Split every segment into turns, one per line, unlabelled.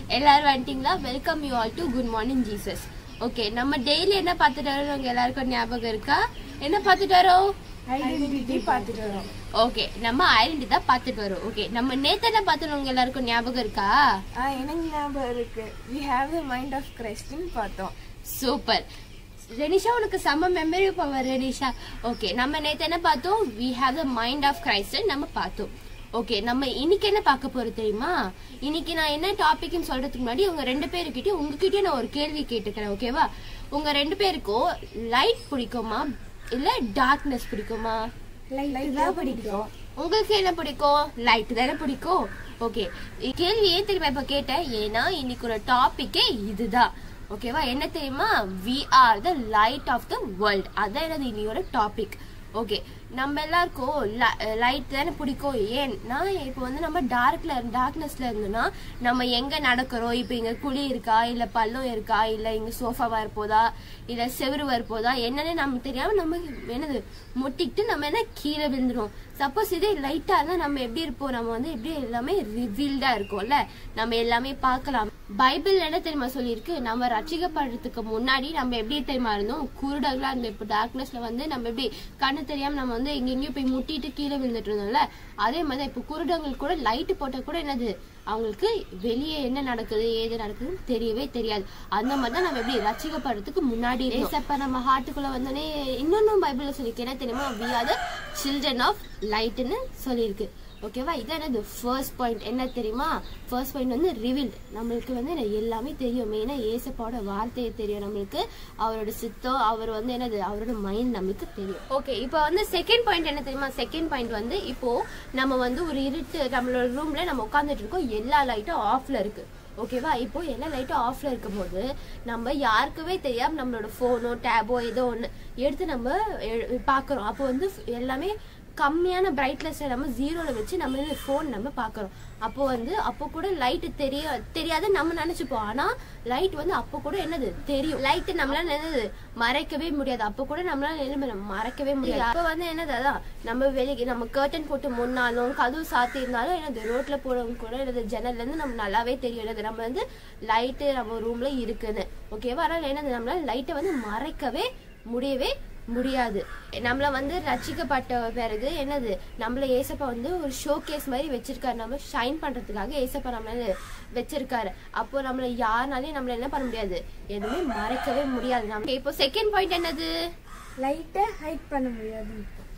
எல்லாரும் வந்துட்டீங்களா welcome you all to good morning Jesus okay நம்ம டெய்லி என்ன பார்த்துட்டு வரோம் உங்க எல்லாருக்கும் ஞாபகம் இருக்கா என்ன பார்த்துட்டு வரோம்
ஐடென்டிட்டி பார்த்துட்டு வரோம்
ஓகே நம்ம ஐடென்டி தான் பார்த்துட்டு வரோம் ஓகே நம்ம நேத்து என்ன பார்த்துட்டு உங்க எல்லாருக்கும் ஞாபகம் இருக்கா
ஆ எனக்கு ஞாபகம் இருக்கு we have the mind of கிரைஸ்ட்னு பார்த்தோம்
சூப்பர் ரெனிஷா உனக்கு செம்ம மெமரி பவர் ரெனிஷா ஓகே நம்ம நேத்து என்ன பார்த்தோம் we have the mind of Christ நம்ம பார்த்தோம் ஓகே நம்ம இன்னைக்கு என்ன பார்க்க போறோம் தெரியுமா இன்னைக்கு நான் என்ன டாபிக்னு சொல்றதுக்கு முன்னாடி உங்க ரெண்டு பேருக்கிட்டயும் உங்ககிட்டயும் நான் ஒரு கேள்வி கேட்டுக்கிறேன் ஓகேவா உங்க ரெண்டு பேருக்கும் லைட் பிடிக்குமா இல்ல டார்க்னஸ் பிடிக்குமா
லைட் தான் பிடிக்கும்
உங்களுக்கு என்ன பிடிக்கும் லைட் தானே பிடிக்கும் ஓகே கேள்வி ஏன் தெரியுமா இப்ப கேட்டேன் ஏன்னா இன்னைக்கு ஒரு டாபிக்கே இதுதான் ஓகேவா என்ன தெரியுமா we are the light of the world அதான் எனது இன்னையோட டாபிக் ஓகே நம்ம எல்லாருக்கும் லைட் தானே பிடிக்கும் ஏன்னா இப்போ வந்து நம்ம டார்க்ல டார்க்னஸ்ல இருந்தோம்னா நம்ம எங்க நடக்கிறோம் இப்போ இங்க குழி இருக்கா இல்ல பள்ளம் இருக்கா இல்ல இங்க சோஃபாவா இருப்போதா இல்ல செவுரு வரப்போதா என்னன்னு நமக்கு தெரியாம நம்ம என்னது முட்டிக்கிட்டு நம்ம என்ன கீழே விழுந்துரும் சப்போஸ் இதே லைட்டா இருந்தா நம்ம எப்படி இருப்போம் நம்ம வந்து எப்படி எல்லாமே ரிவீல்டா இருக்கும்ல நம்ம எல்லாமே பார்க்கலாம் பைபிள் என்ன தெரியுமா சொல்லியிருக்கு நம்ம ரட்சிக்கப்படுறதுக்கு முன்னாடி நம்ம எப்படி தெரியுமா இருந்தோம் குருடர்களா இருந்தோம் இப்போ டார்க்னஸ்ல வந்து நம்ம எப்படி கண்ணு தெரியாம நம்ம வந்து எங்கெங்கேயும் போய் முட்டிட்டு கீழே விழுந்துட்டு இருந்தோம்ல அதே மாதிரி இப்போ குருடங்களுக்கு கூட லைட் போட்டா கூட என்னது அவங்களுக்கு வெளியே என்ன நடக்குது ஏது நடக்குதுன்னு தெரியவே தெரியாது அந்த மாதிரி தான் நம்ம எப்படி ரசிக்கப்படுறதுக்கு முன்னாடி ஏசப்ப நம்ம ஹார்ட்டுக்குள்ள வந்தோடனே இன்னொன்னும் பைபிள்ல சொல்லியிருக்கு என்ன தெரியுமா we are the children of லைட்னு சொல்லியிருக்கு ஓகேவா இதான் என்னது ஃபர்ஸ்ட் பாயிண்ட் என்ன தெரியுமா ஃபர்ஸ்ட் பாயிண்ட் வந்து ரிவீல்டு நம்மளுக்கு வந்து என்ன எல்லாமே தெரியும் மெயினா ஏசப்பாவோட வார்த்தையை தெரியும் நம்மளுக்கு அவரோட சித்தம் அவர் வந்து என்னது அவரோட மைண்ட் நம்மளுக்கு தெரியும் ஓகே இப்போ வந்து செகண்ட் பாயிண்ட் என்ன தெரியுமா செகண்ட் பாயிண்ட் வந்து இப்போ நம்ம வந்து ஒரு இருட்டு நம்மளோட ரூம்ல நம்ம உட்காந்துட்டு இருக்கோம் எல்லா லைட்டும் ஆஃப்ல இருக்கு ஓகேவா இப்போ எல்லா லைட்டும் ஆஃப்ல இருக்கும்போது நம்ம யாருக்குமே தெரியாம நம்மளோட ஃபோனோ டேபோ ஏதோ ஒன்று எடுத்து நம்ம எ- பார்க்கறோம் அப்போ வந்து எல்லாமே கம்மியான பிரைட்னஸ் நம்ம ஜீரோல வச்சு நம்ம ஃபோன் நம்ம பார்க்கறோம் அப்போ வந்து அப்போ கூட லைட் தெரிய தெரியாத நம்ம நினைச்சுப்போம் ஆனா லைட் வந்து அப்போ கூட என்னது தெரியும் லைட் நம்மளால என்னது மறைக்கவே முடியாது அப்போ கூட நம்மளால என்ன பண்ண- மறைக்கவே முடியாது அப்போ வந்து என்னது அதான் நம்ம வெளியே நம்ம கர்டன் போட்டு முன்னாலும் கதவு சாத்தி இருந்தாலும் என்னது ரோட்ல போறவங்க கூட என்னது ஜன்னல்ல இருந்து நம்ம நல்லாவே தெரியும் என்னது நம்ம வந்து லைட்டு நம்ம ரூம்ல இருக்குன்னு ஓகேவா அதனால என்னது நம்மளால லைட்டை வந்து மறைக்கவே முடியவே முடியாது நம்மள வந்து ரட்சிக்கப்பட்ட பிறகு என்னது நம்மள ஏசப்பா வந்து ஒரு ஷோ கேஸ் மாதிரி வச்சிருக்காரு நம்ம ஷைன் பண்றதுக்காக ஏசப்பா நம்மள வச்சிருக்காரு அப்போ நம்மள யாருனாலையும் நம்மள என்ன பண்ண முடியாது எதுவுமே மறைக்கவே முடியாது நம்ம இப்போ செகண்ட் பாயிண்ட் என்னது
லைட்டை ஹைட் பண்ண முடியாது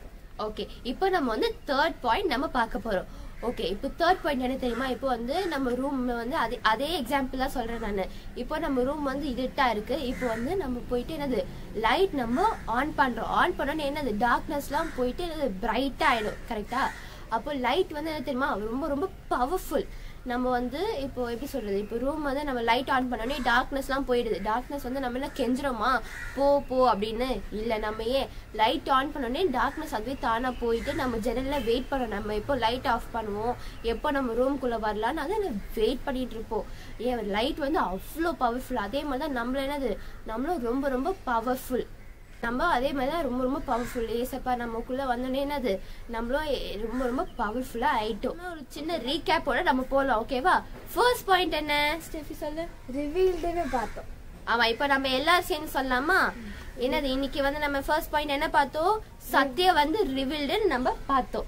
ஓகே இப்போ நம்ம வந்து தேர்ட் பாயிண்ட் நம்ம பார்க்க போறோம் ஓகே இப்போ தேர்ட் பாயிண்ட் என்ன தெரியுமா இப்போ வந்து நம்ம ரூம் வந்து அதே அதே எக்ஸாம்பிள் தான் சொல்றேன் நான் இப்போ நம்ம ரூம் வந்து இருட்டா இருக்கு இப்போ வந்து நம்ம போயிட்டு என்னது லைட் நம்ம ஆன் பண்றோம் ஆன் பண்ணோன்னு என்னது டார்க்னஸ்லாம் போயிட்டு என்னது பிரைட்டா ஆயிடும் கரெக்டா அப்போ லைட் வந்து என்ன தெரியுமா ரொம்ப ரொம்ப பவர்ஃபுல் நம்ம வந்து இப்போ எப்படி சொல்றது இப்போ ரூம் வந்து நம்ம லைட் ஆன் பண்ணோடனே டார்க்னஸ்லாம் போயிடுது டார்க்னஸ் வந்து நம்ம என்ன கெஞ்சுறோமா போ போ அப்படின்னு இல்லை நம்ம ஏன் லைட் ஆன் பண்ணோடனே டார்க்னஸ் அதுவே தானா போயிட்டு நம்ம ஜன்னல்ல வெயிட் பண்ணோம் நம்ம எப்போ லைட் ஆஃப் பண்ணுவோம் எப்போ நம்ம ரூம்குள்ள வரலான்னு அதை வெயிட் பண்ணிட்டு இருப்போம் ஏன் லைட் வந்து அவ்வளோ பவர்ஃபுல் அதே மாதிரி தான் நம்மள என்னது நம்மளும் ரொம்ப ரொம்ப பவர்ஃபுல் நம்ம அதே மாதிரி தான் ரொம்ப ரொம்ப பவர்ஃபுல் ஏசப்பா நமக்குள்ள வந்தோடனே என்னது நம்மளும் எ- ரொம்ப ரொம்ப பவர்ஃபுல்லா ஆயிட்டோம் இன்னும் ஒரு சின்ன ரீகேப்போட நம்ம போலாம் ஓகேவா ஃபர்ஸ்ட் பாயிண்ட் என்ன ஸ்டெஃபி சொல்லு
ரிவீல்டுன்னு பார்த்தோம்
ஆமா இப்போ நம்ம எல்லாரும் சேர்ந்து சொல்லலாமா என்னது இன்னைக்கு வந்து நம்ம ஃபர்ஸ்ட் பாயிண்ட் என்ன பார்த்தோம் சத்தியம் வந்து ரிவீல்டுன்னு நம்ம பார்த்தோம்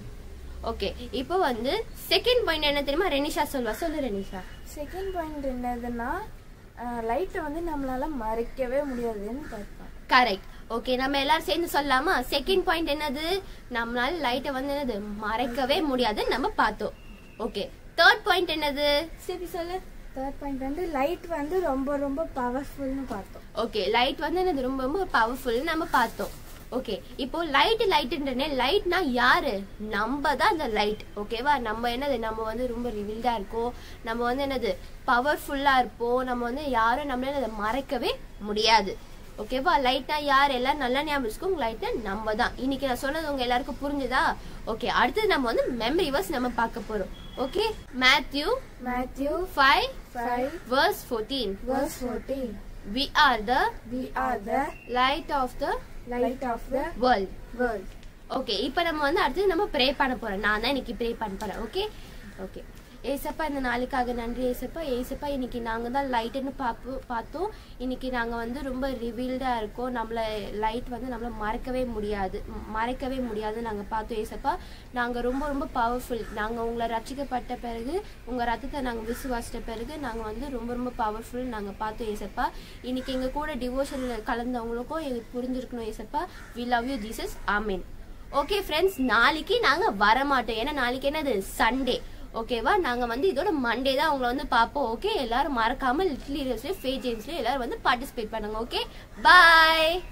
ஓகே இப்போ வந்து செகண்ட் பாயிண்ட் என்ன தெரியுமா ரெனிஷா சொல்வா சொல்லு ரெனிஷா
செகண்ட் பாயிண்ட் என்னதுன்னா லைட்டை வந்து நம்மளால மறைக்கவே முடியாதுன்னு பார்த்தோம்
கரெக்ட் ஓகே நம்ம எல்லாரும் சேர்ந்து சொல்லலாமா செகண்ட் பாயிண்ட் என்னது நம்மளால லைட்டை வந்து என்னது மறைக்கவே முடியாதுன்னு நம்ம பார்த்தோம் ஓகே தேர்ட் பாயிண்ட் என்னது சரி சொல்லு
தேர்ட் பாயிண்ட் வந்து லைட் வந்து ரொம்ப ரொம்ப பவர்ஃபுல்னு பார்த்தோம்
ஓகே லைட் வந்து என்னது ரொம்ப ரொம்ப பவர்ஃபுல் நம்ம பார்த்தோம் ஓகே இப்போ லைட் லைட்ன்றனே லைட்னா யாரு நம்ம தான் அந்த லைட் ஓகேவா நம்ம என்னது நம்ம வந்து ரொம்ப ரிவீல்டா இருக்கோம் நம்ம வந்து என்னது பவர்ஃபுல்லா இருப்போம் நம்ம வந்து யாரும் நம்மளால அதை மறைக்கவே முடியாது ஓகேவா லைட்னா யார் எல்லாம் நல்லா ஞாபகம் வச்சுக்கோங்க லைட்னா நம்ம தான் இன்னைக்கு நான் சொன்னது உங்க எல்லாருக்கும் புரிஞ்சுதா ஓகே அடுத்தது நம்ம வந்து மெமரி வர்ஸ் நம்ம பார்க்க போறோம் okay Matthew
Matthew
five
five
verse 14
verse 14
we are the
we are the
light of the
light of the
world
world
okay இப்போ நம்ம வந்து அடுத்து நம்ம ப்ரே பண்ண போறோம் நான் தான் இன்னைக்கு ப்ரே பண்ண போறேன் ஓகே ஓகே ஏசப்பா இந்த நாளுக்காக நன்றி ஏசப்பா ஏசப்பா இன்னைக்கு நாங்கள் தான் லைட்டுன்னு பார்ப்போம் பார்த்தோம் இன்னைக்கு நாங்கள் வந்து ரொம்ப ரிவீல்டாக இருக்கோம் நம்மளை லைட் வந்து நம்மளை மறக்கவே முடியாது ம- மறைக்கவே முடியாது நாங்கள் பார்த்தோம் ஏசப்பா நாங்கள் ரொம்ப ரொம்ப பவர்ஃபுல் நாங்கள் உங்களை ரட்சிக்கப்பட்ட பிறகு உங்கள் ரத்தத்தை நாங்கள் விசுவாசித்த பிறகு நாங்கள் வந்து ரொம்ப ரொம்ப பவர்ஃபுல் நாங்கள் பார்த்தோம் ஏசப்பா இன்னைக்கு எங்கள் கூட டிவோஷனில் கலந்தவங்களுக்கும் எங்களுக்கு புரிஞ்சிருக்கணும் ஏசப்பா வி லவ் யூ ஜீசஸ் ஆமீன் ஓகே ஃப்ரெண்ட்ஸ் நாளைக்கு நாங்கள் வரமாட்டோம் ஏன்னா நாளைக்கு என்னது சண்டே ஓகேவா நாங்கள் வந்து இதோட மண்டே தான் அவங்கள வந்து பார்ப்போம் ஓகே எல்லாரும் மறக்காம லிட்டில் ஹீரோஸ்லேயும் ஃபே ஜேம்ஸ்லேயும் எல்லாரும் வந்து பார்ட்டிசிபேட் பண்ணுங்க ஓகே பாய்